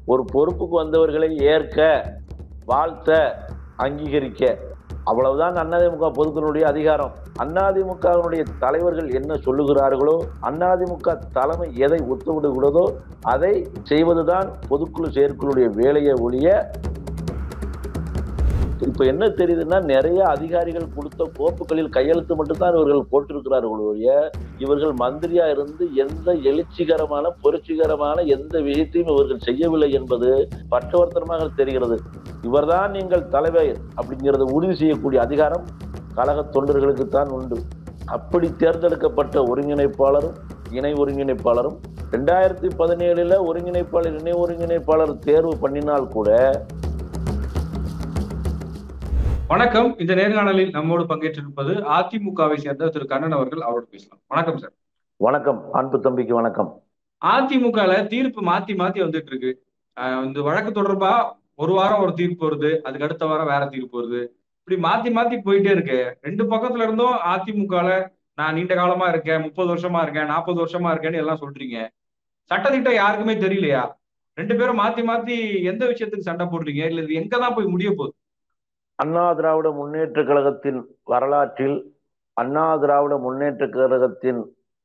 ஒரு பொறுப்புக்கு வந்தவர்களை ஏற்க வாழ்த்த அங்கீகரிக்க அவ்வளவுதான் அதிமுக பொதுக்குழுடைய அதிகாரம் அதிமுகவினுடைய தலைவர்கள் என்ன சொல்லுகிறார்களோ அதிமுக தலைமை எதை ஒத்துவிடுகிறதோ அதை செய்வதுதான் பொதுக்குழு செயற்குழுடைய வேலையை ஒழிய இப்ப என்ன தெரியுதுன்னா நிறைய அதிகாரிகள் கொடுத்த கோப்புகளில் கையெழுத்து மட்டும்தான் இவர்கள் போட்டிருக்கிறார்கள் ஒழிய இவர்கள் மந்திரியா இருந்து எந்த எழுச்சிகரமான புரட்சிகரமான எந்த விஷயத்தையும் இவர்கள் செய்யவில்லை என்பது பட்டவர்த்தனமாக தெரிகிறது இவர்தான் நீங்கள் தலைவர் அப்படிங்கிறத உறுதி செய்யக்கூடிய அதிகாரம் கழக தொண்டர்களுக்கு தான் உண்டு அப்படி தேர்ந்தெடுக்கப்பட்ட ஒருங்கிணைப்பாளரும் இணை ஒருங்கிணைப்பாளரும் ரெண்டாயிரத்தி பதினேழுல ஒருங்கிணைப்பாளர் இணை ஒருங்கிணைப்பாளர் தேர்வு பண்ணினால் கூட வணக்கம் இந்த நேர்காணலில் நம்மோடு பங்கேற்றிருப்பது அதிமுகவை சேர்ந்த திரு கண்ணன் அவர்கள் அவரோடு பேசலாம் வணக்கம் சார் வணக்கம் அன்பு தம்பிக்கு வணக்கம் அதிமுகல தீர்ப்பு மாத்தி மாத்தி வந்துட்டு இருக்கு ஆஹ் இந்த வழக்கு தொடர்பா ஒரு வாரம் ஒரு தீர்ப்பு வருது அதுக்கு அடுத்த வாரம் வேற தீர்ப்பு வருது இப்படி மாத்தி மாத்தி போயிட்டே இருக்கு ரெண்டு பக்கத்துல இருந்தும் அதிமுகல நான் நீண்ட காலமா இருக்கேன் முப்பது வருஷமா இருக்கேன் நாற்பது வருஷமா இருக்கேன்னு எல்லாம் சொல்றீங்க சட்டத்திட்டம் யாருக்குமே தெரியலையா ரெண்டு பேரும் மாத்தி மாத்தி எந்த விஷயத்துக்கு சண்டை போடுறீங்க இல்ல இது எங்கதான் போய் முடிய போகுது அண்ணா திராவிட முன்னேற்ற கழகத்தின் வரலாற்றில் அண்ணா திராவிட முன்னேற்ற கழகத்தின்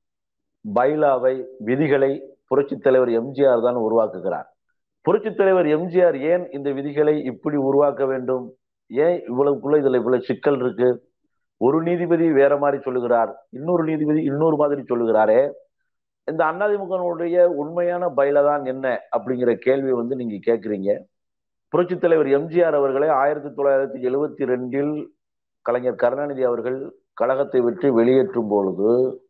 பைலாவை விதிகளை புரட்சித் தலைவர் எம்ஜிஆர் தான் உருவாக்குகிறார் புரட்சித் தலைவர் எம்ஜிஆர் ஏன் இந்த விதிகளை இப்படி உருவாக்க வேண்டும் ஏன் இவ்வளவுக்குள்ள இதுல இவ்வளவு சிக்கல் இருக்கு ஒரு நீதிபதி வேற மாதிரி சொல்லுகிறார் இன்னொரு நீதிபதி இன்னொரு மாதிரி சொல்லுகிறாரே இந்த அதிமுகனுடைய உண்மையான பைல தான் என்ன அப்படிங்கிற கேள்வியை வந்து நீங்க கேட்குறீங்க புரட்சித் தலைவர் எம்ஜிஆர் அவர்களை ஆயிரத்தி தொள்ளாயிரத்தி எழுவத்தி ரெண்டில் கலைஞர் கருணாநிதி அவர்கள் கழகத்தை விட்டு வெளியேற்றும் பொழுது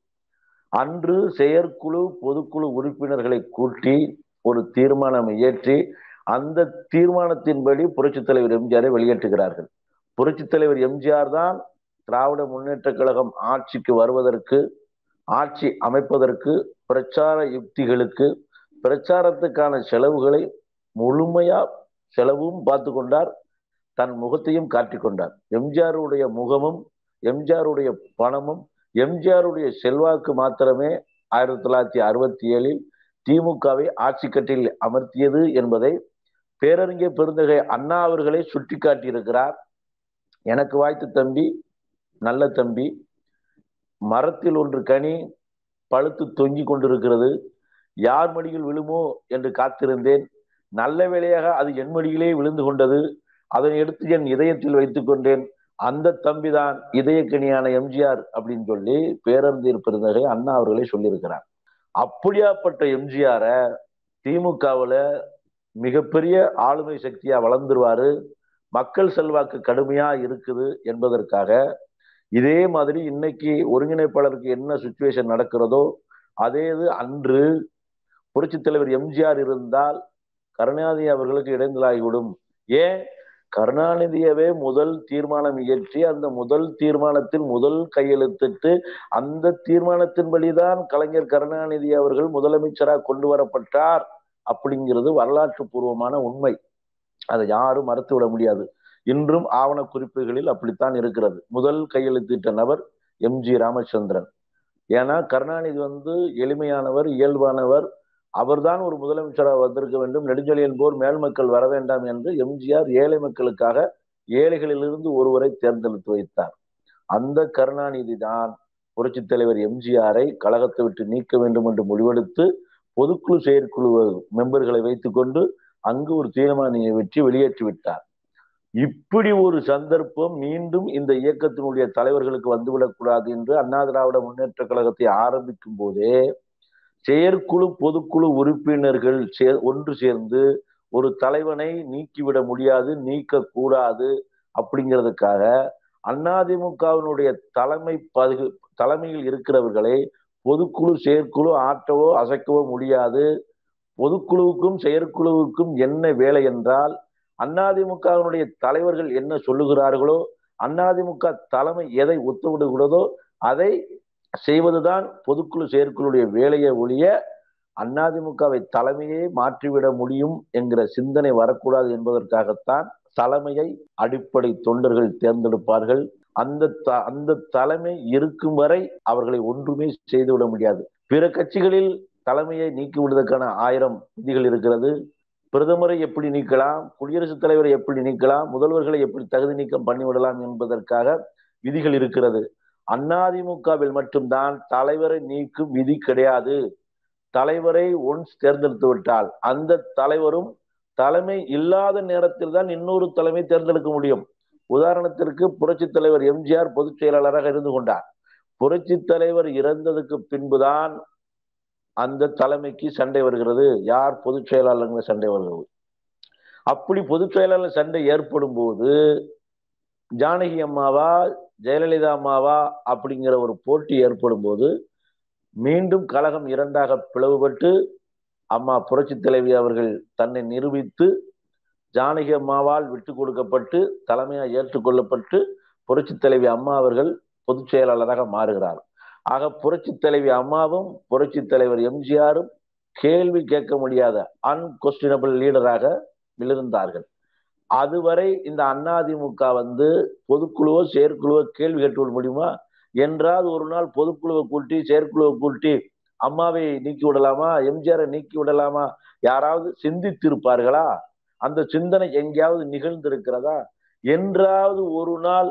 அன்று செயற்குழு பொதுக்குழு உறுப்பினர்களை கூட்டி ஒரு தீர்மானம் இயற்றி அந்த தீர்மானத்தின்படி புரட்சித் தலைவர் எம்ஜிஆரை வெளியேற்றுகிறார்கள் புரட்சித் தலைவர் எம்ஜிஆர் தான் திராவிட முன்னேற்ற கழகம் ஆட்சிக்கு வருவதற்கு ஆட்சி அமைப்பதற்கு பிரச்சார யுக்திகளுக்கு பிரச்சாரத்துக்கான செலவுகளை முழுமையா செலவும் பார்த்து கொண்டார் தன் முகத்தையும் காட்டிக் கொண்டார் எம்ஜிஆருடைய முகமும் எம்ஜிஆருடைய பணமும் எம்ஜிஆருடைய செல்வாக்கு மாத்திரமே ஆயிரத்தி தொள்ளாயிரத்தி அறுபத்தி ஏழில் திமுகவை ஆட்சி கட்டில் அமர்த்தியது என்பதை பேரறிஞர் பெருந்தகை அண்ணா அவர்களை சுட்டி காட்டியிருக்கிறார் எனக்கு வாய்த்த தம்பி நல்ல தம்பி மரத்தில் ஒன்று கனி பழுத்து தொங்கி கொண்டிருக்கிறது யார் மடியில் விழுமோ என்று காத்திருந்தேன் நல்ல வேளையாக அது என் மடியிலே விழுந்து கொண்டது அதனை எடுத்து என் இதயத்தில் வைத்துக் கொண்டேன் அந்த தம்பிதான் இதயக்கனியான எம்ஜிஆர் அப்படின்னு சொல்லி பேரறிஞர் பெருந்தகை அண்ணா அவர்களே சொல்லியிருக்கிறார் அப்படியாப்பட்ட எம்ஜிஆர திமுகவுல மிகப்பெரிய ஆளுமை சக்தியா வளர்ந்துருவாரு மக்கள் செல்வாக்கு கடுமையா இருக்குது என்பதற்காக இதே மாதிரி இன்னைக்கு ஒருங்கிணைப்பாளருக்கு என்ன சுச்சுவேஷன் நடக்கிறதோ அதே இது அன்று புரட்சித் தலைவர் எம்ஜிஆர் இருந்தால் கருணாநிதி அவர்களுக்கு இடைந்தலாகிவிடும் ஏன் கருணாநிதியவே முதல் தீர்மானம் இயற்றி அந்த முதல் தீர்மானத்தில் முதல் கையெழுத்திட்டு அந்த தீர்மானத்தின்படிதான் கலைஞர் கருணாநிதி அவர்கள் முதலமைச்சராக கொண்டு வரப்பட்டார் அப்படிங்கிறது வரலாற்று பூர்வமான உண்மை அதை யாரும் மறுத்து விட முடியாது இன்றும் ஆவண குறிப்புகளில் அப்படித்தான் இருக்கிறது முதல் கையெழுத்திட்ட நபர் எம் ஜி ராமச்சந்திரன் ஏன்னா கருணாநிதி வந்து எளிமையானவர் இயல்பானவர் அவர்தான் ஒரு முதலமைச்சராக வந்திருக்க வேண்டும் நெடுஞ்செழியன் போர் மேல் மக்கள் வர வேண்டாம் என்று எம்ஜிஆர் ஏழை மக்களுக்காக ஏழைகளிலிருந்து ஒருவரை தேர்ந்தெடுத்து வைத்தார் அந்த கருணாநிதி தான் புரட்சித் தலைவர் எம்ஜிஆரை கழகத்தை விட்டு நீக்க வேண்டும் என்று முடிவெடுத்து பொதுக்குழு செயற்குழு மெம்பர்களை வைத்துக்கொண்டு அங்கு ஒரு தீர்மானியை வெற்றி வெளியேற்றி விட்டார் இப்படி ஒரு சந்தர்ப்பம் மீண்டும் இந்த இயக்கத்தினுடைய தலைவர்களுக்கு வந்துவிடக்கூடாது என்று அண்ணா திராவிட முன்னேற்ற கழகத்தை ஆரம்பிக்கும் போதே செயற்குழு பொதுக்குழு உறுப்பினர்கள் சே ஒன்று சேர்ந்து ஒரு தலைவனை நீக்கிவிட முடியாது நீக்க கூடாது அப்படிங்கிறதுக்காக அதிமுகவினுடைய தலைமை பது தலைமையில் இருக்கிறவர்களை பொதுக்குழு செயற்குழு ஆட்டவோ அசைக்கவோ முடியாது பொதுக்குழுவுக்கும் செயற்குழுவுக்கும் என்ன வேலை என்றால் அதிமுகவினுடைய தலைவர்கள் என்ன சொல்லுகிறார்களோ அதிமுக தலைமை எதை ஒத்துவிடுகிறதோ அதை செய்வதுதான் பொதுக்குழு செயற்குழுடைய வேலையை ஒழிய அதிமுகவை தலைமையே மாற்றிவிட முடியும் என்கிற சிந்தனை வரக்கூடாது என்பதற்காகத்தான் தலைமையை அடிப்படை தொண்டர்கள் தேர்ந்தெடுப்பார்கள் அந்த த அந்த தலைமை இருக்கும் வரை அவர்களை ஒன்றுமே செய்துவிட முடியாது பிற கட்சிகளில் தலைமையை நீக்கி விடுவதற்கான ஆயிரம் விதிகள் இருக்கிறது பிரதமரை எப்படி நீக்கலாம் குடியரசுத் தலைவரை எப்படி நீக்கலாம் முதல்வர்களை எப்படி தகுதி நீக்கம் பண்ணிவிடலாம் என்பதற்காக விதிகள் இருக்கிறது அதிமுகவில் மட்டும்தான் தலைவரை நீக்கும் விதி கிடையாது தலைவரை ஒன்ஸ் தேர்ந்தெடுத்து விட்டால் அந்த தலைவரும் தலைமை இல்லாத நேரத்தில் தான் இன்னொரு தலைமை தேர்ந்தெடுக்க முடியும் உதாரணத்திற்கு புரட்சி தலைவர் எம்ஜிஆர் பொதுச் செயலாளராக இருந்து கொண்டார் புரட்சி தலைவர் இறந்ததுக்கு பின்புதான் அந்த தலைமைக்கு சண்டை வருகிறது யார் பொதுச் செயலாளர் சண்டை வருகிறது அப்படி பொதுச் செயலாளர் சண்டை ஏற்படும் போது ஜானகி அம்மாவா ஜெயலலிதா அம்மாவா அப்படிங்கிற ஒரு போட்டி ஏற்படும் போது மீண்டும் கழகம் இரண்டாக பிளவுபட்டு அம்மா புரட்சி தலைவி அவர்கள் தன்னை நிரூபித்து ஜானகி அம்மாவால் விட்டு கொடுக்கப்பட்டு தலைமையாக ஏற்றுக்கொள்ளப்பட்டு புரட்சி தலைவி அம்மா அவர்கள் பொதுச் செயலாளராக மாறுகிறார் ஆக புரட்சி தலைவி அம்மாவும் புரட்சி தலைவர் எம்ஜிஆரும் கேள்வி கேட்க முடியாத அன்கொஸ்டினபிள் லீடராக விழுந்தார்கள் அதுவரை இந்த அதிமுக வந்து பொதுக்குழுவோ செயற்குழுவோ கேள்வி கேட்டுவிட முடியுமா என்றால் ஒரு நாள் பொதுக்குழுவை கூட்டி செயற்குழுவை கூட்டி அம்மாவை நீக்கி விடலாமா எம்ஜிஆரை நீக்கி விடலாமா யாராவது சிந்தித்திருப்பார்களா அந்த சிந்தனை எங்கேயாவது நிகழ்ந்திருக்கிறதா என்றாவது ஒரு நாள்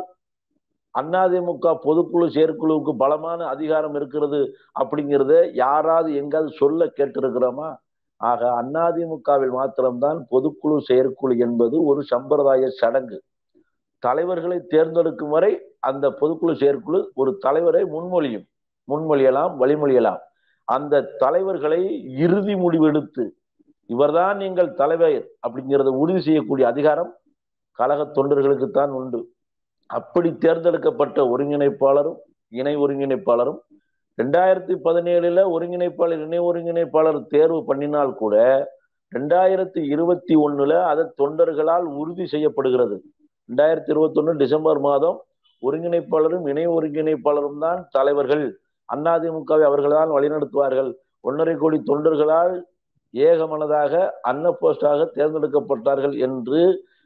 அதிமுக பொதுக்குழு செயற்குழுவுக்கு பலமான அதிகாரம் இருக்கிறது அப்படிங்கிறத யாராவது எங்காவது சொல்ல கேட்டிருக்கிறோமா ஆக அதிமுகவில் மாத்திரம்தான் பொதுக்குழு செயற்குழு என்பது ஒரு சம்பிரதாய சடங்கு தலைவர்களை தேர்ந்தெடுக்கும் வரை அந்த பொதுக்குழு செயற்குழு ஒரு தலைவரை முன்மொழியும் முன்மொழியலாம் வழிமொழியலாம் அந்த தலைவர்களை இறுதி முடிவெடுத்து இவர்தான் நீங்கள் தலைவர் அப்படிங்கிறத உறுதி செய்யக்கூடிய அதிகாரம் கழக தொண்டர்களுக்குத்தான் உண்டு அப்படி தேர்ந்தெடுக்கப்பட்ட ஒருங்கிணைப்பாளரும் இணை ஒருங்கிணைப்பாளரும் ரெண்டாயிரத்தி பதினேழுல ஒருங்கிணைப்பாளர் இணை ஒருங்கிணைப்பாளர் தேர்வு பண்ணினால் கூட ரெண்டாயிரத்தி இருபத்தி ஒண்ணுல அது தொண்டர்களால் உறுதி செய்யப்படுகிறது ரெண்டாயிரத்தி இருபத்தி ஒண்ணு டிசம்பர் மாதம் ஒருங்கிணைப்பாளரும் இணை ஒருங்கிணைப்பாளரும் தான் தலைவர்கள் அதிமுகவை அவர்கள்தான் வழிநடத்துவார்கள் ஒன்றரை கோடி தொண்டர்களால் ஏகமனதாக அன்ன போஸ்டாக தேர்ந்தெடுக்கப்பட்டார்கள் என்று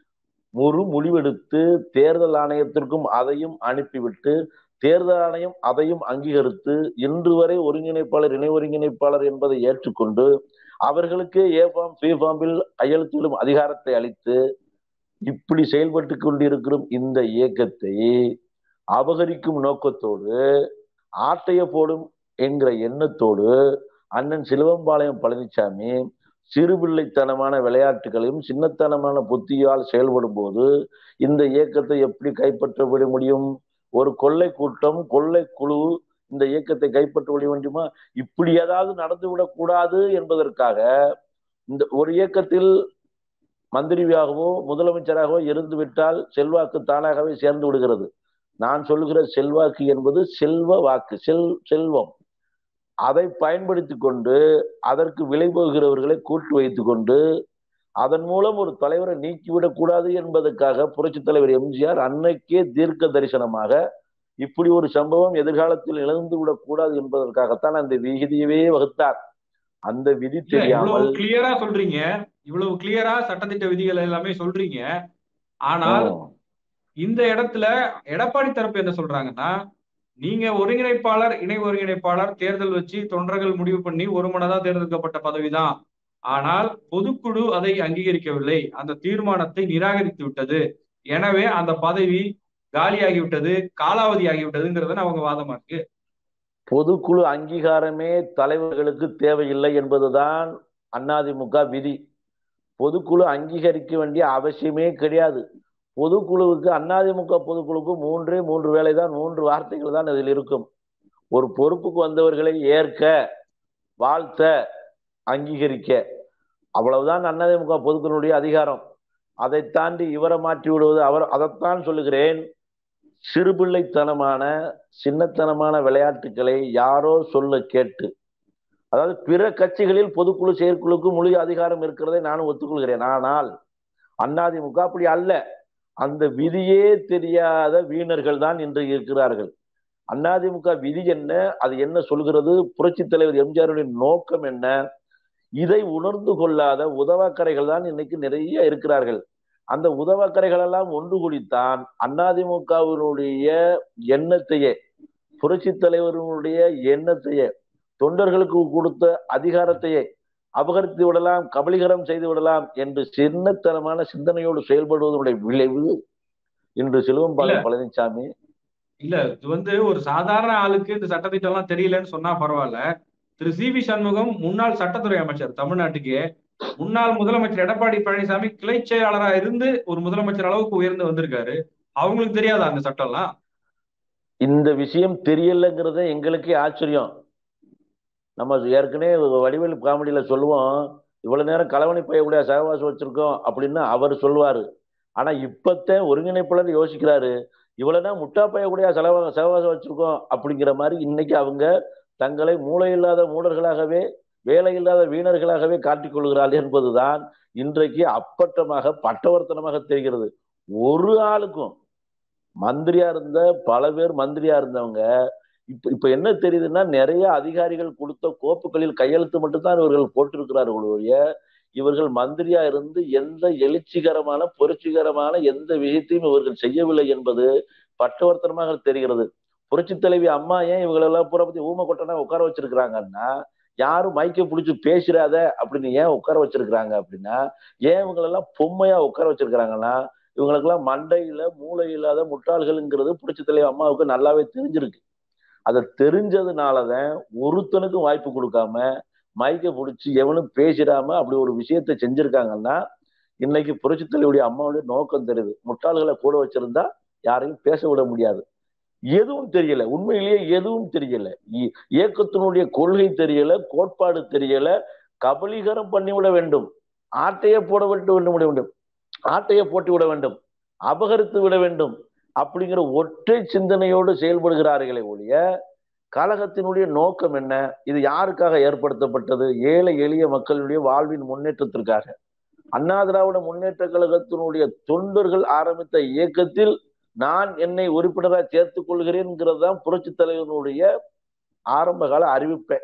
ஒரு முடிவெடுத்து தேர்தல் ஆணையத்திற்கும் அதையும் அனுப்பிவிட்டு தேர்தல் ஆணையம் அதையும் அங்கீகரித்து இன்று வரை ஒருங்கிணைப்பாளர் இணை ஒருங்கிணைப்பாளர் என்பதை ஏற்றுக்கொண்டு அவர்களுக்கு ஏ ஃபார்ம் பி ஃபார்மில் கையெழுத்திடும் அதிகாரத்தை அளித்து இப்படி செயல்பட்டு கொண்டிருக்கிறோம் இந்த இயக்கத்தை அபகரிக்கும் நோக்கத்தோடு ஆட்டைய போடும் என்கிற எண்ணத்தோடு அண்ணன் சிலுவம்பாளையம் பழனிசாமி சிறுபிள்ளைத்தனமான விளையாட்டுகளையும் சின்னத்தனமான புத்தியால் செயல்படும் போது இந்த இயக்கத்தை எப்படி கைப்பற்ற முடியும் ஒரு கொள்ளை கூட்டம் கொள்ளை குழு இந்த இயக்கத்தை கைப்பற்ற விட வேண்டுமா இப்படி ஏதாவது நடந்துவிடக் கூடாது என்பதற்காக இந்த ஒரு இயக்கத்தில் மந்திரியாகவோ முதலமைச்சராகவோ இருந்து விட்டால் செல்வாக்கு தானாகவே சேர்ந்து விடுகிறது நான் சொல்லுகிற செல்வாக்கு என்பது செல்வ வாக்கு செல் செல்வம் அதை பயன்படுத்தி கொண்டு அதற்கு விலை போகிறவர்களை கூட்டு வைத்து கொண்டு அதன் மூலம் ஒரு தலைவரை நீக்கிவிடக் கூடாது என்பதற்காக புரட்சி தலைவர் எம்ஜிஆர் அன்னைக்கே தீர்க்க தரிசனமாக இப்படி ஒரு சம்பவம் எதிர்காலத்தில் இழந்து விடக் கூடாது என்பதற்காகத்தான் அந்த விகிதியவே வகுத்தார் அந்த விதி தெரியாமல் கிளியரா சொல்றீங்க இவ்வளவு கிளியரா சட்டத்திட்ட விதிகள் எல்லாமே சொல்றீங்க ஆனால் இந்த இடத்துல எடப்பாடி தரப்பு என்ன சொல்றாங்கன்னா நீங்க ஒருங்கிணைப்பாளர் இணை ஒருங்கிணைப்பாளர் தேர்தல் வச்சு தொண்டர்கள் முடிவு பண்ணி ஒரு மனதா தேர்ந்தெடுக்கப்பட்ட பதவிதான் ஆனால் பொதுக்குழு அதை அங்கீகரிக்கவில்லை அந்த தீர்மானத்தை நிராகரித்து விட்டது எனவே அந்த பதவி காலியாகிவிட்டது காலாவதி ஆகிவிட்டதுங்கிறத அவங்க வாதமா இருக்கு பொதுக்குழு அங்கீகாரமே தலைவர்களுக்கு தேவையில்லை என்பதுதான் அதிமுக விதி பொதுக்குழு அங்கீகரிக்க வேண்டிய அவசியமே கிடையாது பொதுக்குழுவுக்கு அதிமுக பொதுக்குழுவுக்கு மூன்றே மூன்று வேலை தான் மூன்று வார்த்தைகள் தான் அதில் இருக்கும் ஒரு பொறுப்புக்கு வந்தவர்களை ஏற்க வாழ்த்த அங்கீகரிக்க அவ்வளவுதான் அதிமுக பொதுக்குழுடைய அதிகாரம் அதை தாண்டி இவரை மாற்றி விடுவது அவர் அதைத்தான் சொல்லுகிறேன் சிறுபிள்ளைத்தனமான சின்னத்தனமான விளையாட்டுகளை யாரோ சொல்ல கேட்டு அதாவது பிற கட்சிகளில் பொதுக்குழு செயற்குழுக்கு முழு அதிகாரம் இருக்கிறதை நானும் ஒத்துக்கொள்கிறேன் ஆனால் அதிமுக அப்படி அல்ல அந்த விதியே தெரியாத வீணர்கள் தான் இன்று இருக்கிறார்கள் அதிமுக விதி என்ன அது என்ன சொல்கிறது புரட்சி தலைவர் எம்ஜிஆருடைய நோக்கம் என்ன இதை உணர்ந்து கொள்ளாத உதவாக்கரைகள் தான் இன்னைக்கு நிறைய இருக்கிறார்கள் அந்த உதவாக்கரைகள் எல்லாம் ஒன்று கூடித்தான் அதிமுகவினுடைய எண்ணத்தையே புரட்சி தலைவர்களுடைய எண்ணத்தையே தொண்டர்களுக்கு கொடுத்த அதிகாரத்தையே அபகரித்து விடலாம் கபலீகரம் செய்து விடலாம் என்று சின்னத்தனமான சிந்தனையோடு செயல்படுவதனுடைய விளைவு இன்று சிலுவம்பாளையம் பழனிசாமி இல்ல இது வந்து ஒரு சாதாரண ஆளுக்கு இந்த சட்டத்திட்டம் எல்லாம் தெரியலன்னு சொன்னா பரவாயில்ல திரு சி வி சண்முகம் முன்னாள் சட்டத்துறை அமைச்சர் தமிழ்நாட்டுக்கே முன்னாள் முதலமைச்சர் எடப்பாடி பழனிசாமி கிளை செயலாளரா இருந்து ஒரு முதலமைச்சர் அளவுக்கு உயர்ந்து வந்திருக்காரு அவங்களுக்கு தெரியாதா அந்த சட்டம்லாம் இந்த விஷயம் தெரியலங்கிறத எங்களுக்கே ஆச்சரியம் நம்ம ஏற்கனவே வடிவேல் காமெடியில சொல்லுவோம் இவ்வளவு நேரம் கலவணி பையக்கூடிய சகவாசம் வச்சிருக்கோம் அப்படின்னு அவர் சொல்லுவாரு ஆனா இப்பத்த ஒருங்கிணைப்பாளர் யோசிக்கிறாரு இவ்வளவு நேரம் முட்டா பையக்கூடிய செலவா சகவாசம் வச்சிருக்கோம் அப்படிங்கிற மாதிரி இன்னைக்கு அவங்க தங்களை மூளை இல்லாத மூடர்களாகவே வேலை இல்லாத வீணர்களாகவே காட்டிக் கொள்கிறார்கள் என்பதுதான் இன்றைக்கு அப்பட்டமாக பட்டவர்த்தனமாக தெரிகிறது ஒரு ஆளுக்கும் மந்திரியா இருந்த பல பேர் மந்திரியா இருந்தவங்க இப்ப இப்ப என்ன தெரியுதுன்னா நிறைய அதிகாரிகள் கொடுத்த கோப்புகளில் கையெழுத்து மட்டும்தான் இவர்கள் போட்டிருக்கிறார்களுடைய இவர்கள் மந்திரியா இருந்து எந்த எழுச்சிகரமான புரட்சிகரமான எந்த விஷயத்தையும் இவர்கள் செய்யவில்லை என்பது பட்டவர்த்தனமாக தெரிகிறது புரட்சி தலைவி அம்மா ஏன் இவங்களெல்லாம் பூரா பத்தி ஊமை கொட்டனா உட்கார வச்சிருக்கிறாங்கன்னா யாரும் மைக்க பிடிச்சி பேசிடாத அப்படின்னு ஏன் உட்கார வச்சிருக்கிறாங்க அப்படின்னா ஏன் இவங்களெல்லாம் பொம்மையா உட்கார வச்சிருக்கிறாங்கன்னா இவங்களுக்கெல்லாம் மண்டையில மூளை இல்லாத முட்டாள்கள்ங்கிறது புரட்சி தலைவி அம்மாவுக்கு நல்லாவே தெரிஞ்சிருக்கு அதை தெரிஞ்சதுனாலதான் ஒருத்தனுக்கும் வாய்ப்பு கொடுக்காம மைக்க பிடிச்சி எவனும் பேசிடாம அப்படி ஒரு விஷயத்த செஞ்சிருக்காங்கன்னா இன்னைக்கு புரட்சி தலைவருடைய அம்மாவுடைய நோக்கம் தெரியுது முட்டாள்களை கூட வச்சிருந்தா யாரையும் பேச விட முடியாது எதுவும் தெரியல உண்மையிலேயே எதுவும் தெரியல இயக்கத்தினுடைய கொள்கை தெரியல கோட்பாடு தெரியல கபலீகரம் பண்ணிவிட வேண்டும் ஆட்டையை போட விட்டு விட வேண்டும் ஆட்டையை போட்டு விட வேண்டும் அபகரித்து விட வேண்டும் அப்படிங்கிற ஒற்றை சிந்தனையோடு செயல்படுகிறார்களே ஒழிய கழகத்தினுடைய நோக்கம் என்ன இது யாருக்காக ஏற்படுத்தப்பட்டது ஏழை எளிய மக்களுடைய வாழ்வின் முன்னேற்றத்திற்காக அண்ணா திராவிட முன்னேற்ற கழகத்தினுடைய தொண்டர்கள் ஆரம்பித்த இயக்கத்தில் நான் என்னை உறுப்பினராக சேர்த்துக் கொள்கிறேன்ங்கிறது தான் புரட்சி தலைவனுடைய ஆரம்ப கால அறிவிப்பேன்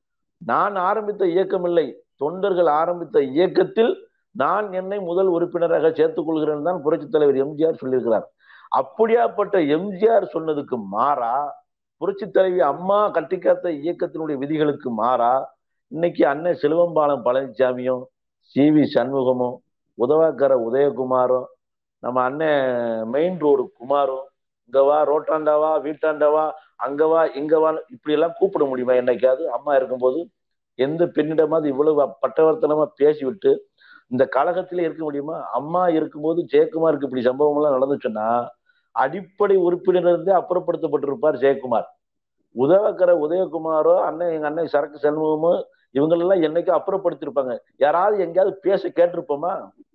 நான் ஆரம்பித்த இயக்கம் இல்லை தொண்டர்கள் ஆரம்பித்த இயக்கத்தில் நான் என்னை முதல் உறுப்பினராக சேர்த்துக் கொள்கிறேன் தான் புரட்சி தலைவர் எம்ஜிஆர் சொல்லியிருக்கிறார் அப்படியாப்பட்ட எம்ஜிஆர் சொன்னதுக்கு மாறா புரட்சி தலைவி அம்மா கட்டிக்காத்த இயக்கத்தினுடைய விதிகளுக்கு மாறா இன்னைக்கு அண்ணன் செல்வம்பாலம் பழனிசாமியும் சி வி சண்முகமும் உதவாக்கர உதயகுமாரும் நம்ம அண்ணன் மெயின் ரோடு குமாரும் இங்க வா ரோட்டாண்டாவா வீட்டாண்டாவா அங்கவா இங்கவா இப்படி எல்லாம் கூப்பிட முடியுமா என்னைக்காவது அம்மா இருக்கும்போது எந்த பெண்ணிடமாவது இவ்வளவு பட்டவர்த்தனமா பேசிவிட்டு இந்த கழகத்திலே இருக்க முடியுமா அம்மா இருக்கும்போது ஜெயக்குமாருக்கு இப்படி சம்பவம் எல்லாம் நடந்துச்சுன்னா அடிப்படை உறுப்பினர்ந்தே அப்புறப்படுத்தப்பட்டிருப்பார் ஜெயக்குமார் உதவக்கர உதயகுமாரோ அண்ணன் எங்க அண்ணன் சரக்கு சண்முகமோ இவங்களெல்லாம் என்னைக்கும் அப்புறப்படுத்திருப்பாங்க யாராவது எங்கேயாவது பேச கேட்டிருப்போமா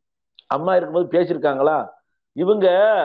அம்மா இருக்கும்போது பேசியிருக்காங்களா இவங்க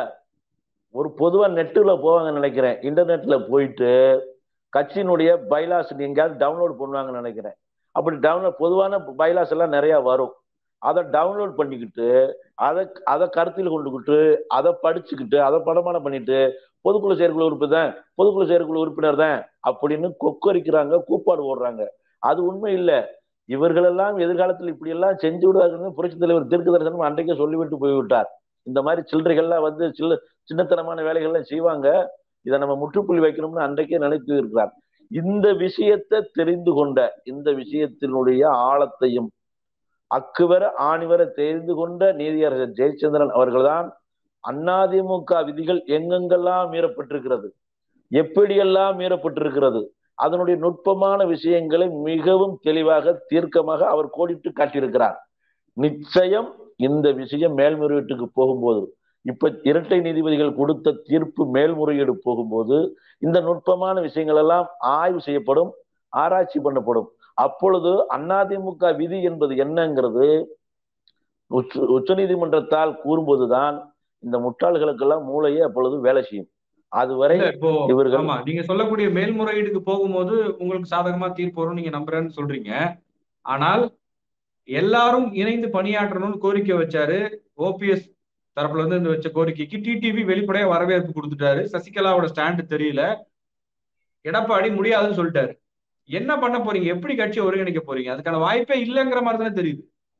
ஒரு பொதுவா நெட்டுல போவாங்க நினைக்கிறேன் இன்டர்நெட்ல போயிட்டு கட்சியினுடைய பைலாஸ் எங்கேயாவது டவுன்லோட் பண்ணுவாங்கன்னு நினைக்கிறேன் அப்படி டவுன்லோட் பொதுவான பைலாஸ் எல்லாம் நிறைய வரும் அதை டவுன்லோட் பண்ணிக்கிட்டு அதை அதை கருத்தில் கொண்டுக்கிட்டு அதை படிச்சுக்கிட்டு அதை படமானம் பண்ணிட்டு பொதுக்குழு செயற்குழு உறுப்பினர் தான் பொதுக்குழு செயற்குழு உறுப்பினர் தான் அப்படின்னு கொக்கரிக்கிறாங்க கூப்பாடு ஓடுறாங்க அது உண்மை இல்லை இவர்களெல்லாம் எதிர்காலத்தில் இப்படி எல்லாம் செஞ்சு விடுவார்கள் புரட்சி தலைவர் தெற்கு தரிசனம் அன்றைக்கே சொல்லிவிட்டு போய்விட்டார் இந்த மாதிரி சில்லறைகள்லாம் வந்து சில்ல சின்னத்தனமான வேலைகள்லாம் செய்வாங்க இதை நம்ம முற்றுப்புள்ளி வைக்கணும்னு அன்றைக்கே நினைத்து இருக்கிறார் இந்த விஷயத்தை தெரிந்து கொண்ட இந்த விஷயத்தினுடைய ஆழத்தையும் அக்குவர ஆணிவர தெரிந்து கொண்ட நீதியரசர் ஜெயச்சந்திரன் அவர்கள்தான் அதிமுக விதிகள் எங்கெங்கெல்லாம் மீறப்பட்டிருக்கிறது எப்படியெல்லாம் மீறப்பட்டிருக்கிறது அதனுடைய நுட்பமான விஷயங்களை மிகவும் தெளிவாக தீர்க்கமாக அவர் கோடிட்டு காட்டியிருக்கிறார் நிச்சயம் இந்த விஷயம் மேல்முறையீட்டுக்கு போகும்போது இப்ப இரட்டை நீதிபதிகள் கொடுத்த தீர்ப்பு மேல்முறையீடு போகும்போது இந்த நுட்பமான விஷயங்கள் எல்லாம் ஆய்வு செய்யப்படும் ஆராய்ச்சி பண்ணப்படும் அப்பொழுது அதிமுக விதி என்பது என்னங்கிறது உச்ச உச்ச நீதிமன்றத்தால் கூறும்போதுதான் இந்த முட்டாள்களுக்கெல்லாம் மூளையே அப்பொழுது வேலை செய்யும் அதுவரை இப்போ இவர்கள் ஆமா நீங்க சொல்லக்கூடிய மேல்முறையீடுக்கு போகும்போது உங்களுக்கு சாதகமா தீர்ப்பு வரும் நீங்க நம்புறேன்னு சொல்றீங்க ஆனால் எல்லாரும் இணைந்து பணியாற்றணும்னு கோரிக்கை வச்சாரு ஓபிஎஸ் தரப்புல இருந்து இந்த வச்ச கோரிக்கைக்கு டிடிவி வெளிப்படையா வரவேற்பு கொடுத்துட்டாரு சசிகலாவோட ஸ்டாண்டு தெரியல எடப்பாடி முடியாதுன்னு சொல்லிட்டாரு என்ன பண்ண போறீங்க எப்படி கட்சியை ஒருங்கிணைக்க போறீங்க அதுக்கான வாய்ப்பே இல்லைங்கிற மாதிரி தானே தெரியுது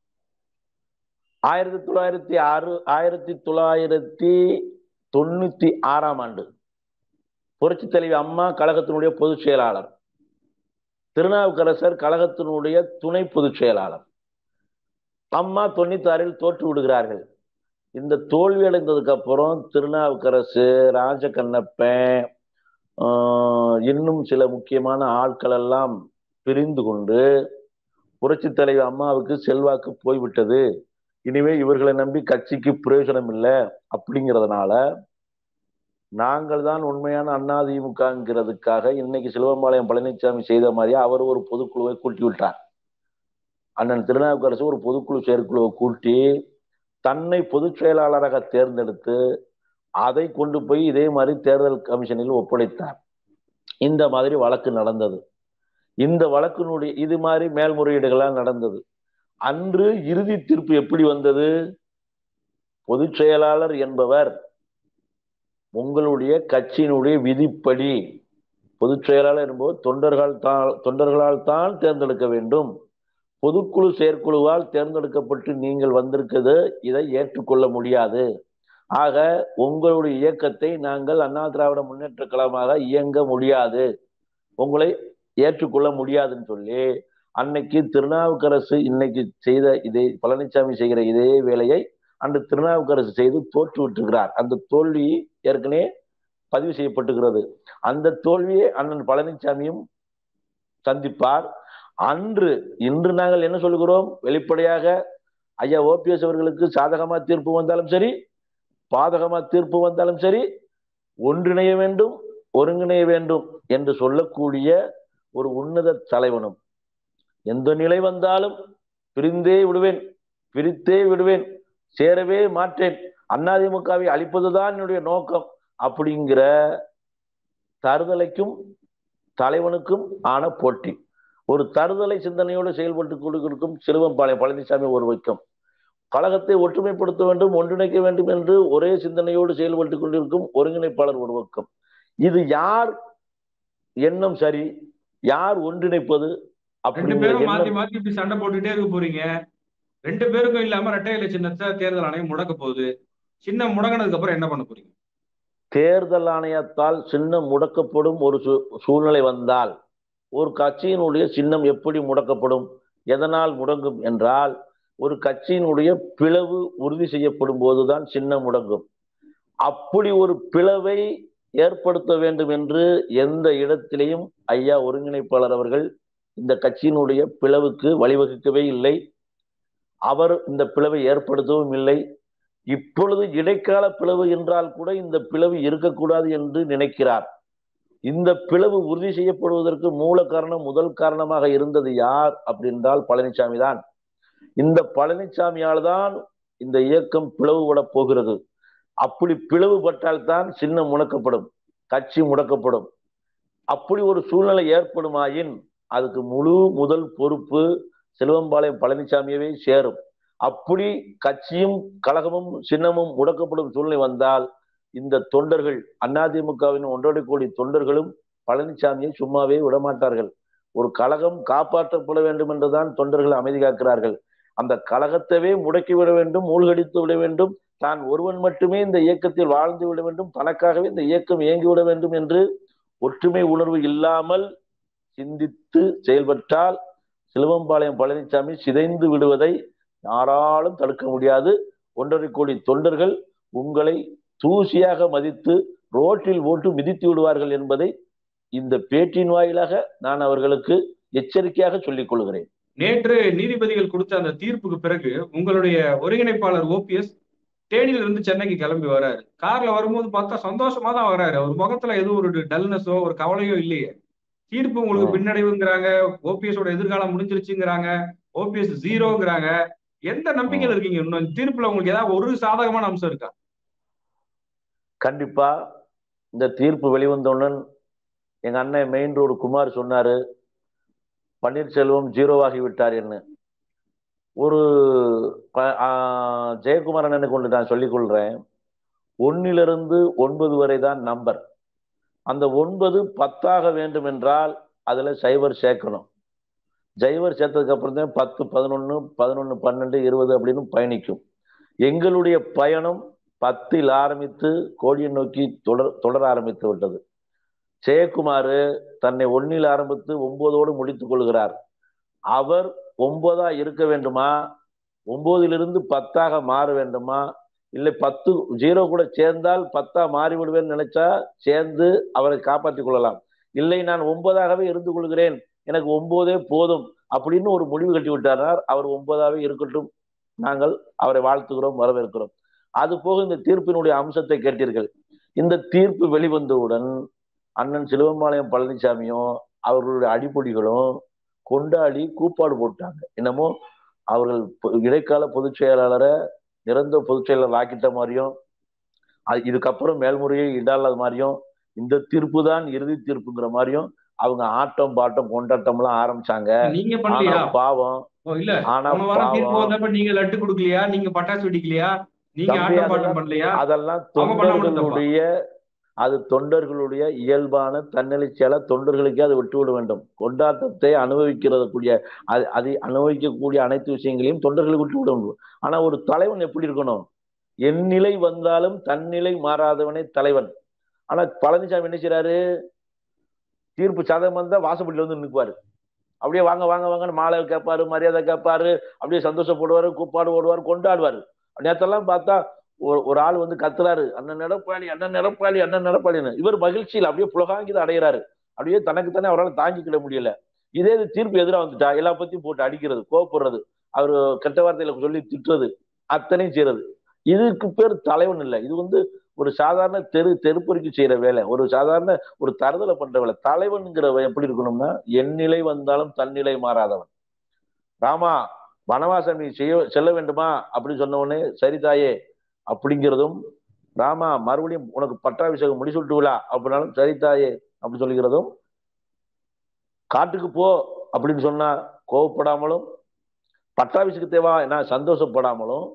ஆயிரத்தி தொள்ளாயிரத்தி ஆறு ஆயிரத்தி தொள்ளாயிரத்தி தொண்ணூத்தி ஆறாம் ஆண்டு புரட்சி தலைவி அம்மா கழகத்தினுடைய பொதுச் செயலாளர் திருநாவுக்கரசர் கழகத்தினுடைய துணை பொதுச் செயலாளர் அம்மா தொண்ணூத்தாறில் தோற்று விடுகிறார்கள் இந்த தோல்வி அடைந்ததுக்கு அப்புறம் திருநாவுக்கரசு ராஜகண்ணப்பன் ஆஹ், இன்னும் சில முக்கியமான ஆட்கள் எல்லாம் பிரிந்து கொண்டு புரட்சி தலைவர் அம்மாவுக்கு செல்வாக்கு போய்விட்டது இனிமே இவர்களை நம்பி கட்சிக்கு பிரயோஜனம் இல்லை அப்படிங்கிறதுனால நாங்கள் தான் உண்மையான அண்ணாதிமுகங்கிறதுக்காக இன்னைக்கு சிலுவம்பாளையம் பழனிசாமி செய்த மாதிரியே அவர் ஒரு பொதுக்குழுவை கூட்டி விட்டார் அண்ணன் திருநாவுக்கரசு ஒரு பொதுக்குழு செயற்குழுவை கூட்டி தன்னை பொதுச் செயலாளராக தேர்ந்தெடுத்து அதை கொண்டு போய் இதே மாதிரி தேர்தல் கமிஷனில் ஒப்படைத்தார் இந்த மாதிரி வழக்கு நடந்தது இந்த வழக்கினுடைய இது மாதிரி மேல்முறையீடுகளால் நடந்தது அன்று இறுதி தீர்ப்பு எப்படி வந்தது பொதுச் செயலாளர் என்பவர் உங்களுடைய கட்சியினுடைய விதிப்படி பொதுச் செயலாளர் என்பவர் தொண்டர்கள் தான் தொண்டர்களால் தான் தேர்ந்தெடுக்க வேண்டும் பொதுக்குழு செயற்குழுவால் தேர்ந்தெடுக்கப்பட்டு நீங்கள் வந்திருக்கிறது இதை ஏற்றுக்கொள்ள முடியாது ஆக உங்களுடைய இயக்கத்தை நாங்கள் அண்ணா திராவிட முன்னேற்ற கழகமாக இயங்க முடியாது உங்களை ஏற்றுக்கொள்ள முடியாதுன்னு சொல்லி அன்னைக்கு திருநாவுக்கரசு இன்னைக்கு செய்த இதே பழனிசாமி செய்கிற இதே வேலையை அன்று திருநாவுக்கரசு செய்து தோற்று விட்டுகிறார் அந்த தோல்வி ஏற்கனவே பதிவு செய்யப்பட்டுகிறது அந்த தோல்வியை அண்ணன் பழனிசாமியும் சந்திப்பார் அன்று இன்று நாங்கள் என்ன சொல்கிறோம் வெளிப்படையாக ஐயா ஓபிஎஸ் அவர்களுக்கு சாதகமா தீர்ப்பு வந்தாலும் சரி பாதகமா தீர்ப்பு வந்தாலும் சரி ஒன்றிணைய வேண்டும் ஒருங்கிணைய வேண்டும் என்று சொல்லக்கூடிய ஒரு உன்னத தலைவனும் எந்த நிலை வந்தாலும் பிரிந்தே விடுவேன் பிரித்தே விடுவேன் சேரவே மாட்டேன் அதிமுகவை அழிப்பதுதான் என்னுடைய நோக்கம் அப்படிங்கிற தருதலைக்கும் தலைவனுக்கும் ஆன போட்டி ஒரு தருதலை சிந்தனையோடு செயல்பட்டு கொடுக்கும் சிறுவம்பாளையம் பழனிசாமி ஒரு வைக்கம் கழகத்தை ஒற்றுமைப்படுத்த வேண்டும் ஒன்றிணைக்க வேண்டும் என்று ஒரே சிந்தனையோடு செயல்பட்டு கொண்டிருக்கும் ஒருங்கிணைப்பாளர் ஒரு பக்கம் இது யார் எண்ணம் சரி யார் ஒன்றிணைப்பது ரெண்டு அப்படிங்கிற பேரும் மாத்தி எண்ணம் மாத்தி இப்படி சண்டை போட்டுட்டே இருக்க போறீங்க ரெண்டு பேருக்கும் இல்லாம ரெட்டை இலை சின்னத்தை தேர்தல் ஆணையம் முடக்க போகுது சின்னம் முடங்கினதுக்கு அப்புறம் என்ன பண்ண போறீங்க தேர்தல் ஆணையத்தால் சின்னம் முடக்கப்படும் ஒரு சூ- சூழ்நிலை வந்தால் ஒரு கட்சியினுடைய சின்னம் எப்படி முடக்கப்படும் எதனால் முடங்கும் என்றால் ஒரு கட்சியினுடைய பிளவு உறுதி செய்யப்படும் போதுதான் சின்னம் முடங்கும் அப்படி ஒரு பிளவை ஏற்படுத்த வேண்டும் என்று எந்த இடத்திலேயும் ஐயா ஒருங்கிணைப்பாளர் அவர்கள் இந்த கட்சியினுடைய பிளவுக்கு வழிவகுக்கவே இல்லை அவர் இந்த பிளவை ஏற்படுத்தவும் இல்லை இப்பொழுது இடைக்கால பிளவு என்றால் கூட இந்த பிளவு இருக்கக்கூடாது என்று நினைக்கிறார் இந்த பிளவு உறுதி செய்யப்படுவதற்கு மூல காரணம் முதல் காரணமாக இருந்தது யார் அப்படின்றால் பழனிசாமி தான் இந்த பழனிசாமியால் தான் இந்த இயக்கம் பிளவுபட போகிறது அப்படி பிளவுபட்டால் தான் சின்னம் முடக்கப்படும் கட்சி முடக்கப்படும் அப்படி ஒரு சூழ்நிலை ஏற்படுமாயின் அதுக்கு முழு முதல் பொறுப்பு செல்வம்பாளையம் பழனிசாமியவே சேரும் அப்படி கட்சியும் கழகமும் சின்னமும் முடக்கப்படும் சூழ்நிலை வந்தால் இந்த தொண்டர்கள் அதிமுகவின் ஒன்றரை கோடி தொண்டர்களும் பழனிசாமியை சும்மாவே விடமாட்டார்கள் ஒரு கழகம் காப்பாற்றப்பட வேண்டும் என்றுதான் தொண்டர்கள் அமைதி காக்கிறார்கள் அந்த கழகத்தவே முடக்கி விட வேண்டும் மூழ்கடித்து விட வேண்டும் தான் ஒருவன் மட்டுமே இந்த இயக்கத்தில் வாழ்ந்து விட வேண்டும் தனக்காகவே இந்த இயக்கம் இயங்கிவிட வேண்டும் என்று ஒற்றுமை உணர்வு இல்லாமல் சிந்தித்து செயல்பட்டால் சிலுவம்பாளையம் பழனிசாமி சிதைந்து விடுவதை யாராலும் தடுக்க முடியாது ஒன்றரை கோடி தொண்டர்கள் உங்களை தூசியாக மதித்து ரோட்டில் ஓட்டு மிதித்து விடுவார்கள் என்பதை இந்த பேட்டின் வாயிலாக நான் அவர்களுக்கு எச்சரிக்கையாக சொல்லிக் கொள்கிறேன் நேற்று நீதிபதிகள் கொடுத்த அந்த தீர்ப்புக்கு பிறகு உங்களுடைய ஒருங்கிணைப்பாளர் ஓபிஎஸ் தேனியில இருந்து சென்னைக்கு கிளம்பி வராரு கார்ல வரும்போது பார்த்தா சந்தோஷமா தான் வராரு அவர் முகத்துல எதுவும் ஒரு டல்னஸோ ஒரு கவலையோ இல்லையே தீர்ப்பு உங்களுக்கு ம். பின்னடைவுங்கிறாங்க ஓபிஎஸ் ஓட எதிர்காலம் முடிஞ்சிருச்சுங்கிறாங்க ஓபிஎஸ் ஜீரோங்கிறாங்க எந்த நம்பிக்கையில இருக்கீங்க இன்னும் இந்த தீர்ப்புல உங்களுக்கு ஏதாவது ஒரு சாதகமான அம்சம் இருக்கா கண்டிப்பா இந்த தீர்ப்பு வெளிவந்தவுடன் எங்க அண்ணன் மெயின் ரோடு குமார் சொன்னாரு பன்னீர்செல்வம் ஜீரோவாகி விட்டார் என்ன ஒரு ப- ஆ, ஜெயக்குமார் அண்ணனை கொண்டு நான் சொல்லிக் கொள்றேன் ஒன்னிலிருந்து ஒன்பது வரை தான் நம்பர் அந்த ஒன்பது பத்தாக வேண்டும் என்றால் அதுல சைபர் சேர்க்கணும் சைபர் சேர்த்ததுக்கு அப்புறம் தான் பத்து பதினொன்னு பதினொன்னு பன்னெண்டு இருபது அப்படின்னு பயணிக்கும் எங்களுடைய பயணம் பத்தில் ஆரம்பித்து கோடியை நோக்கி தொடர் தொடர ஆரம்பித்து விட்டது ஜெயக்குமார் தன்னை ஒன்னில் ஆரம்பித்து ஒன்பதோடு முடித்துக் கொள்கிறார் அவர் ஒன்பதா இருக்க வேண்டுமா ஒன்பதிலிருந்து பத்தாக மாற வேண்டுமா இல்லை பத்து ஜீரோ கூட சேர்ந்தால் பத்தா மாறி விடுவேன்னு நினைச்சா சேர்ந்து அவரை காப்பாற்றிக் கொள்ளலாம் இல்லை நான் ஒன்பதாகவே இருந்து கொள்கிறேன் எனக்கு ஒன்பதே போதும் அப்படின்னு ஒரு முடிவு கட்டி விட்டார் அவர் ஒன்பதாவே இருக்கட்டும் நாங்கள் அவரை வாழ்த்துகிறோம் வரவேற்கிறோம் அது போக இந்த தீர்ப்பினுடைய அம்சத்தை கேட்டீர்கள் இந்த தீர்ப்பு வெளிவந்தவுடன் அண்ணன் சிலுவம்பாளையம் பழனிசாமியும் அவர்களுடைய அடிப்பொடிகளும் கொண்டாடி கூப்பாடு போட்டாங்க என்னமோ அவர்கள் இடைக்கால பொதுச் செயலாளரை நிரந்தர பொதுச் செயலாளர் ஆக்கிட்ட மாதிரியும் இதுக்கப்புறம் மேல்முறையை இடாத மாதிரியும் இந்த தீர்ப்பு தான் இறுதி தீர்ப்புங்கிற மாதிரியும் அவங்க ஆட்டம் பாட்டம் கொண்டாட்டம் எல்லாம் ஆரம்பிச்சாங்க நீங்க பண்ணலையா பாவம் இல்ல ஆனா போன வாரம் தீர்ப்பு பாவம் வந்தப்ப நீங்க லட்டு கொடுக்கலையா நீங்க பட்டாசு வெடிக்கலையா நீங்க தம்பி ஆட்டம் பாட்டம் அதெல்லாம் பண்ணலையா அதெல்லாம் அவங்க பண்ண மாட்டாங்கப்பா தொண்டர்களுடைய அது தொண்டர்களுடைய இயல்பான தன்னெழுச்சியால தொண்டர்களுக்கே அது விட்டு விட வேண்டும் கொண்டாட்டத்தை அனுபவிக்கிறது கூடிய அது அதை அனுபவிக்கக்கூடிய அனைத்து விஷயங்களையும் தொண்டர்களுக்கு விட்டு விட வேண்டும் ஆனா ஒரு தலைவன் எப்படி இருக்கணும் என் நிலை வந்தாலும் தன்னிலை மாறாதவனே தலைவன் ஆனா பழனிசாமி என்ன செய்றாரு தீர்ப்பு சாதகம் வந்தா வாசப்படியில வந்து நிற்பாரு அப்படியே வாங்க வாங்க வாங்கன்னு மாலை கேட்பாரு மரியாதை கேட்பாரு அப்படியே சந்தோஷப்படுவாரு கூப்பாடு ஓடுவாரு கொண்டாடுவாரு நேத்தெல்லாம் பார்த்தா ஒரு ஒரு ஆள் வந்து கத்துறாரு அண்ணன் நடப்பாளி அண்ணன் நடப்பாளி அண்ணன் நடப்பாளின்னு இவர் மகிழ்ச்சியில் அப்படியே புலகாங்கித அடைகிறாரு அப்படியே தனக்கு தானே அவரால் தாங்கிக்கிட முடியல இதே இது தீர்ப்பு எதிராக வந்துட்டா எல்லா பத்தியும் போட்டு அடிக்கிறது கோவப்படுறது அவர் கெட்ட வார்த்தையில சொல்லி திட்டுறது அத்தனையும் செய்யறது இதுக்கு பேர் தலைவன் இல்லை இது வந்து ஒரு சாதாரண தெரு தெருப்பொறிக்கு செய்யற வேலை ஒரு சாதாரண ஒரு தருதலை பண்ற வேலை தலைவன்கிறவன் எப்படி இருக்கணும்னா என் நிலை வந்தாலும் தன்னிலை மாறாதவன் ராமா வனவாசம் நீ செய்ய செல்ல வேண்டுமா அப்படின்னு சொன்ன உடனே சரி தாயே அப்படிங்கிறதும் ராமா மறுபடியும் உனக்கு பட்டாபிஷேகம் முடி சுட்டு விழா அப்படின்னாலும் சரி தாயே அப்படி சொல்லுகிறதும் காட்டுக்கு போ அப்படின்னு சொன்னா கோவப்படாமலும் பட்டாபிஷேக தேவா நான் சந்தோஷப்படாமலும்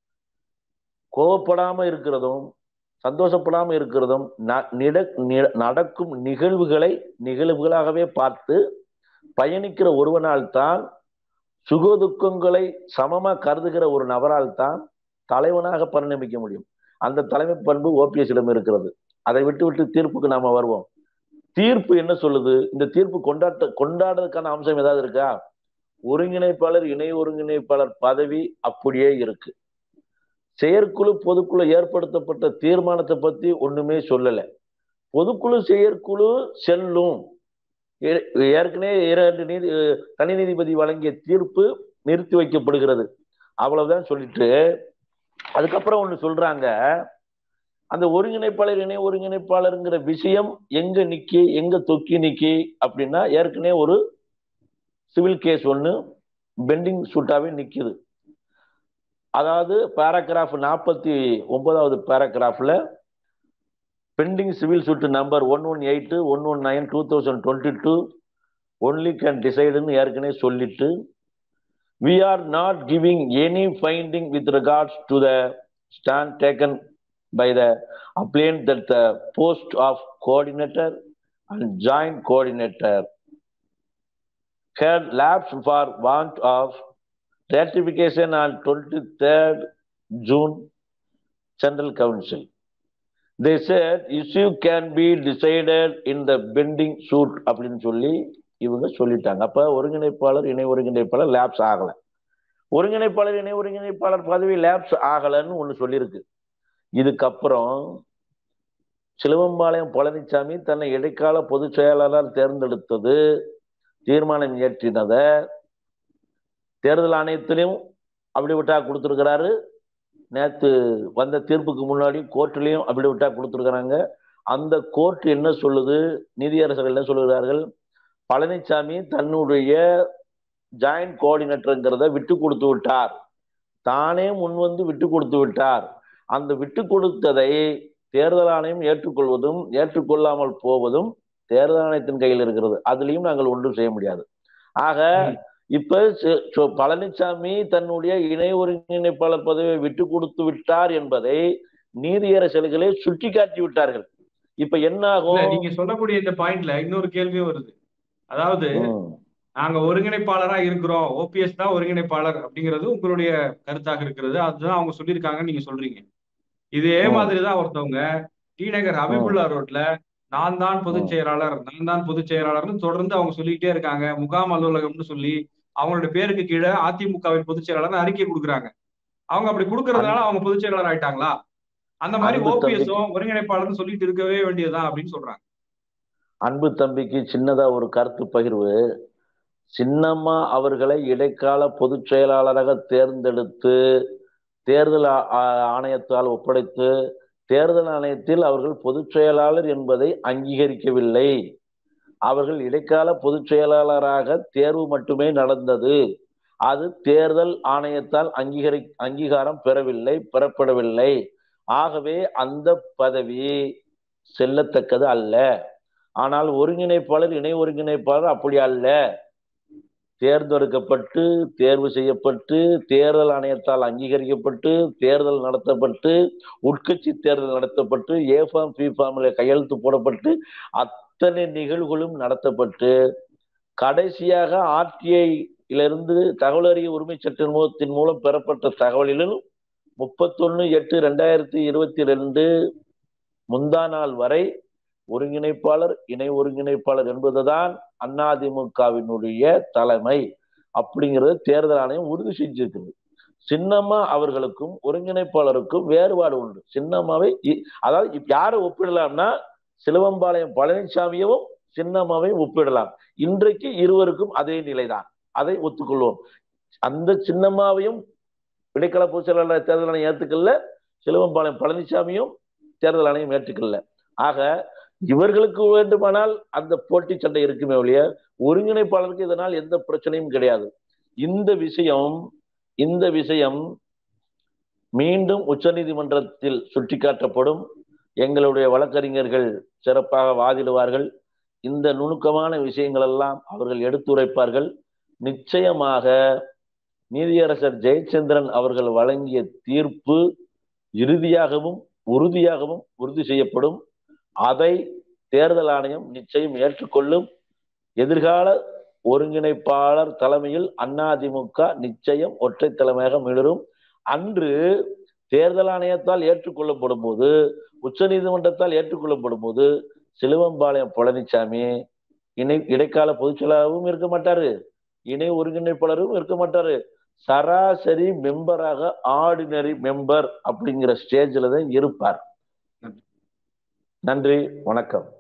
கோவப்படாம இருக்கிறதும் சந்தோஷப்படாம இருக்கிறதும் ந- நிட- நி- நடக்கும் நிகழ்வுகளை நிகழ்வுகளாகவே பார்த்து பயணிக்கிற ஒருவனால் தான் சுக துக்கங்களை சமமா கருதுகிற ஒரு நபரால் தான் தலைவனாக பரிணமிக்க முடியும் அந்த தலைமை பண்பு ஓபிஎஸ்ஸிடம் இருக்கிறது அதை விட்டு விட்டு தீர்ப்புக்கு நாம வருவோம் தீர்ப்பு என்ன சொல்லுது இந்த தீர்ப்பு கொண்டாட்ட கொண்டாடுறதுக்கான அம்சம் ஏதாவது இருக்கா ஒருங்கிணைப்பாளர் இணை ஒருங்கிணைப்பாளர் பதவி அப்படியே இருக்கு செயற்குழு பொதுக்குழு ஏற்படுத்தப்பட்ட தீர்மானத்தை பத்தி ஒண்ணுமே சொல்லல பொதுக்குழு செயற்குழு செல்லும் ஏ- ஏற்கனவே இரண்டு நீதி தனி நீதிபதி வழங்கிய தீர்ப்பு நிறுத்தி வைக்கப்படுகிறது அவ்வளவுதான் சொல்லிட்டு அதுக்கப்புறம் ஒண்ணு சொல்றாங்க அந்த ஒருங்கிணைப்பாளர் இணை ஒருங்கிணைப்பாளருங்கிற விஷயம் எங்க நிக்கி எங்க தொக்கி நிக்கி அப்படின்னா ஏற்கனவே ஒரு சிவில் கேஸ் ஒண்ணு பெண்டிங் சூட்டாவே நிக்குது அதாவது பேராகிராஃப் நாற்பத்தி ஒன்பதாவது பேராகிராஃப்ல pending civil suit number one one eight one one nine two thousand twenty two only can டிசைடுன்னு ஏற்கனவே சொல்லிட்டு we are not giving any finding with regards to the stand taken by the applicant that the post of coordinator and joint coordinator had lapsed for want of ratification on 23rd June General Council. They said issue can be decided in the bending suit அப்படின்னு சொல்லி இவங்க சொல்லிட்டாங்க அப்ப ஒருங்கிணைப்பாளர் இணை ஒருங்கிணைப்பாளர் labs ஆகல ஒருங்கிணைப்பாளர் இணை ஒருங்கிணைப்பாளர் பதவி லேப்ஸ் ஆகலன்னு ஒண்ணு சொல்லியிருக்கு இதுக்கப்புறம் சிலுவம்பாளையம் பழனிசாமி தன்னை இடைக்கால பொதுச் செயலாளர் தேர்ந்தெடுத்தது தீர்மானம் இயற்றினத தேர்தல் ஆணையத்திலையும் அப்படி விட்டா கொடுத்துருக்கிறாரு நேத்து வந்த தீர்ப்புக்கு முன்னாடி கோர்ட்லயும் அப்படி விட்டா கொடுத்துருக்குறாங்க அந்த கோர்ட் என்ன சொல்லுது நீதியரசர்கள் என்ன சொல்லுகிறார்கள் பழனிசாமி தன்னுடைய ஜாயிண்ட் கோஆர்டினேட்டருங்கிறத விட்டு கொடுத்து விட்டார் தானே முன் வந்து விட்டு கொடுத்து விட்டார் அந்த விட்டு கொடுத்ததை தேர்தல் ஆணையம் ஏற்றுக்கொள்வதும் ஏற்றுக்கொள்ளாமல் போவதும் தேர்தல் ஆணையத்தின் கையில் இருக்கிறது அதுலயும் நாங்கள் ஒன்றும் செய்ய முடியாது ஆக இப்ப ச- சோ- பழனிசாமி தன்னுடைய இணை ஒருங்கிணைப்பாளர் பதவியை விட்டு கொடுத்து விட்டார் என்பதை நீதியரசர்களே சுட்டிக்காட்டி விட்டார்கள் இப்ப என்ன இல்ல ஆகும் நீங்க சொல்லக்கூடிய இந்த பாயிண்ட்ல இன்னொரு கேள்வியும் வருது அதாவது ம், நாங்க ஒருங்கிணைப்பாளரா இருக்கிறோம் ஓபிஎஸ் தான் ஒருங்கிணைப்பாளர் அப்படிங்கிறது உங்களுடைய கருத்தாக இருக்கிறது அதுதான் அவங்க சொல்லியிருக்காங்கன்னு நீங்க சொல்றீங்க இதே ம். மாதிரி தான் ஒருத்தவங்க டி நகர் ஹபிபுல்லா ரோட்ல நான் தான் பொதுச் ம். செயலாளர் நான் தான் பொதுச் செயலாளர்னு தொடர்ந்து அவங்க சொல்லிக்கிட்டே இருக்காங்க முகாம் அலுவலகம்னு சொல்லி அவங்களோட பேருக்கு கீழே அதிமுகவின் பொதுச் செயலாளர்னு அறிக்கை கொடுக்குறாங்க அவங்க அப்படி கொடுக்கறதுனால அவங்க பொதுச் செயலாளர் ஆயிட்டாங்களா அந்த மாதிரி அன்பு தம்பி ஓபிஎஸும் ஒருங்கிணைப்பாளர்னு சொல்லிட்டு இருக்கவே வேண்டியதுதான் அப்படின்னு சொல்றாங்க அன்பு தம்பிக்கு சின்னதா ஒரு கருத்து பகிர்வு சின்னம்மா அவர்களை இடைக்கால பொதுச் செயலாளராக தேர்ந்தெடுத்து தேர்தல் ஆ- ஆ- ஆணையத்தால் ஒப்படைத்து தேர்தல் ஆணையத்தில் அவர்கள் பொதுச் செயலாளர் என்பதை அங்கீகரிக்கவில்லை அவர்கள் இடைக்கால பொதுச் செயலாளராக தேர்வு மட்டுமே நடந்தது அது தேர்தல் ஆணையத்தால் அங்கீகரி அங்கீகாரம் பெறவில்லை பெறப்படவில்லை ஆகவே அந்த பதவி செல்லத்தக்கது அல்ல ஆனால் ஒருங்கிணைப்பாளர் இணை ஒருங்கிணைப்பாளர் அப்படி அல்ல தேர்ந்தெடுக்கப்பட்டு தேர்வு செய்யப்பட்டு தேர்தல் ஆணையத்தால் அங்கீகரிக்கப்பட்டு தேர்தல் நடத்தப்பட்டு உட்கட்சி தேர்தல் நடத்தப்பட்டு ஏ ஃபார்ம் பி ஃபார்ம்ல கையெழுத்து போடப்பட்டு அத்தனை நிகழ்வுகளும் நடத்தப்பட்டு கடைசியாக ஆர்டிஐயிலிருந்து தகவல் அறிய உரிமை சட்டத்தின் மூலம் பெறப்பட்ட தகவலிலும் முப்பத்தொன்னு எட்டு ரெண்டாயிரத்தி இருபத்தி ரெண்டு முந்தா நாள் வரை ஒருங்கிணைப்பாளர் இணை ஒருங்கிணைப்பாளர் என்பதுதான் அதிமுகவினுடைய தலைமை அப்படிங்கிறது தேர்தல் ஆணையம் உறுதி செஞ்சிருக்கிறது சின்னம்மா அவர்களுக்கும் ஒருங்கிணைப்பாளருக்கும் வேறுபாடு உண்டு சின்னம்மாவை இ- அதாவது இப்ப யாரை ஒப்பிடலாம்னா சிலுவம்பாளையம் பழனிசாமியவும் சின்னம்மாவை ஒப்பிடலாம் இன்றைக்கு இருவருக்கும் அதே நிலைதான் அதை ஒத்துக்கொள்வோம் அந்த சின்னம்மாவையும் இடைக்கால பொதுச் செயலாளர் தேர்தல் ஆணையம் ஏற்றுக்கல சிலுவம்பாளையம் பழனிசாமியும் தேர்தல் ஆணையம் ஏற்றுக்கல ஆக இவர்களுக்கு வேண்டுமானால் அந்த போட்டி சண்டை இருக்குமே ஒழிய ஒருங்கிணைப்பாளருக்கு இதனால் எந்த பிரச்சனையும் கிடையாது இந்த விஷயம் இந்த விஷயம் மீண்டும் உச்சநீதிமன்றத்தில் சுட்டிக்காட்டப்படும் எங்களுடைய வழக்கறிஞர்கள் சிறப்பாக வாதிடுவார்கள் இந்த நுணுக்கமான விஷயங்கள் எல்லாம் அவர்கள் எடுத்துரைப்பார்கள் நிச்சயமாக நீதியரசர் ஜெயச்சந்திரன் அவர்கள் வழங்கிய தீர்ப்பு இறுதியாகவும் உறுதியாகவும் உறுதி செய்யப்படும் அதை தேர்தல் ஆணையம் நிச்சயம் ஏற்றுக்கொள்ளும் எதிர்கால ஒருங்கிணைப்பாளர் தலைமையில் அதிமுக நிச்சயம் ஒற்றை தலைமையாக மிளரும் அன்று தேர்தல் ஆணையத்தால் ஏற்றுக்கொள்ளப்படும் போது உச்ச நீதிமன்றத்தால் ஏற்றுக்கொள்ளப்படும் போது சிலுவம்பாளையம் பழனிசாமி இணை இடைக்கால பொதுச் செயலாளரும் இருக்க மாட்டாரு இணை ஒருங்கிணைப்பாளரும் இருக்க மாட்டாரு சராசரி மெம்பராக ஆர்டினரி மெம்பர் அப்படிங்கிற ஸ்டேஜில் தான் இருப்பார் நன்றி வணக்கம்